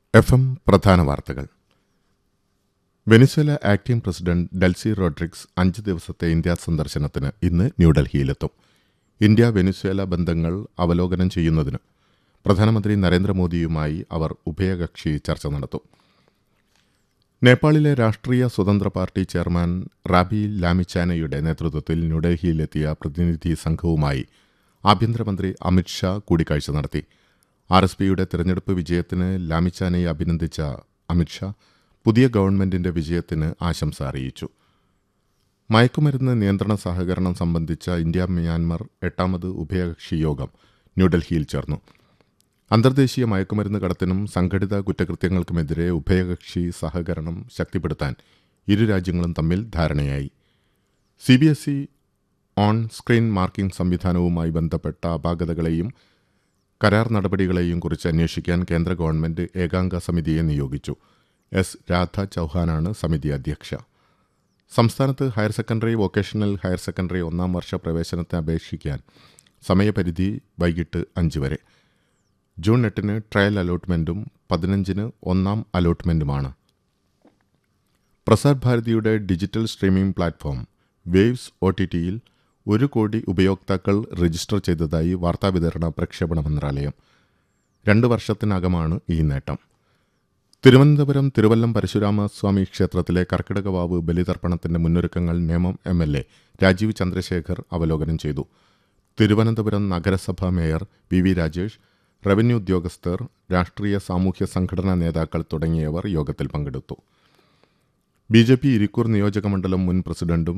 F M പ്രധാന വാർത്തകൾ Venezuela acting president Delcy Rodriguez അഞ്ച് ദിവസത്തെ ഇന്ത്യ സന്ദർശനത്തിന് ഇന്ന് ന്യൂഡൽഹിയിലെത്തും ഇന്ത്യ വെനിസ്വേല ബന്ധങ്ങൾ അവലോകനം ചെയ്യുന്നതിന് പ്രധാനമന്ത്രി നരേന്ദ്രമോദിയുമായി അവർ ഉഭയകക്ഷി ചർച്ച നടത്തും നേപ്പാളിലെ രാഷ്ട്രീയ സ്വതന്ത്ര പാർട്ടി ചെയർമാൻ റാബി ലാമിച്ചാനയുടെ നേതൃത്വത്തിൽ ന്യൂഡൽഹിയിലെത്തിയ പ്രതിനിധി സംഘവുമായി ആഭ്യന്തരമന്ത്രി അമിത്ഷാ കൂടിക്കാഴ്ച നടത്തി ആർ എസ് പിയുടെ തെരഞ്ഞെടുപ്പ് വിജയത്തിന് ലാമിച്ചാനയെ അഭിനന്ദിച്ച അമിത്ഷാ പുതിയ ഗവൺമെന്റിന്റെ വിജയത്തിന് ആശംസ അറിയിച്ചു മയക്കുമരുന്ന് നിയന്ത്രണ സഹകരണം സംബന്ധിച്ച ഇന്ത്യ മ്യാൻമർ എട്ടാമത് ഉഭയകക്ഷി യോഗം ന്യൂഡൽഹിയിൽ ചേർന്നു അന്തർദേശീയ മയക്കുമരുന്ന് കടത്തിനും സംഘടിത കുറ്റകൃത്യങ്ങൾക്കുമെതിരെ ഉഭയകക്ഷി സഹകരണം ശക്തിപ്പെടുത്താൻ ഇരു രാജ്യങ്ങളും തമ്മിൽ ധാരണയായി C B S E on screen marking സംവിധാനവുമായി ബന്ധപ്പെട്ട അപാകതകളെയും കരാർ നടപടികളെയും കുറിച്ച് അന്വേഷിക്കാൻ കേന്ദ്ര ഗവൺമെന്റ് ഏകാംഗ സമിതിയെ നിയോഗിച്ചു എസ് രാധ ചൌഹാനാണ് സമിതി അധ്യക്ഷ സംസ്ഥാനത്ത് higher secondary vocational higher secondary ഒന്നാം വർഷ പ്രവേശനത്തിന് അപേക്ഷിക്കാൻ സമയപരിധി വൈകിട്ട് അഞ്ച് വരെ ജൂൺ എട്ടിന് ട്രയൽ അലോട്ട്മെന്റും പതിനഞ്ചിന് ഒന്നാം അലോട്ട്മെന്റുമാണ് പ്രസാർ ഭാരതിയുടെ digital streaming platform waves O T ടിയിൽ ഒരു കോടി ഉപയോക്താക്കൾ രജിസ്റ്റർ ചെയ്തതായി വാർത്താവിതരണ പ്രക്ഷേപണ മന്ത്രാലയം രണ്ട് വർഷത്തിനകമാണ് ഈ നേട്ടം തിരുവനന്തപുരം തിരുവല്ലം പരശുരാമസ്വാമി ക്ഷേത്രത്തിലെ കർക്കിടകവാവ് ബലിതർപ്പണത്തിന്റെ മുന്നൊരുക്കങ്ങൾ Nemom M L A Rajeev Chandrasekhar അവലോകനം ചെയ്തു തിരുവനന്തപുരം നഗരസഭാ mayor V V Rajesh revenue ഉദ്യോഗസ്ഥർ രാഷ്ട്രീയ സാമൂഹ്യ സംഘടനാ നേതാക്കൾ തുടങ്ങിയവർ യോഗത്തിൽ പങ്കെടുത്തു ബി ജെ പി ഇരിക്കൂർ നിയോജകമണ്ഡലം മുൻ പ്രസിഡന്റും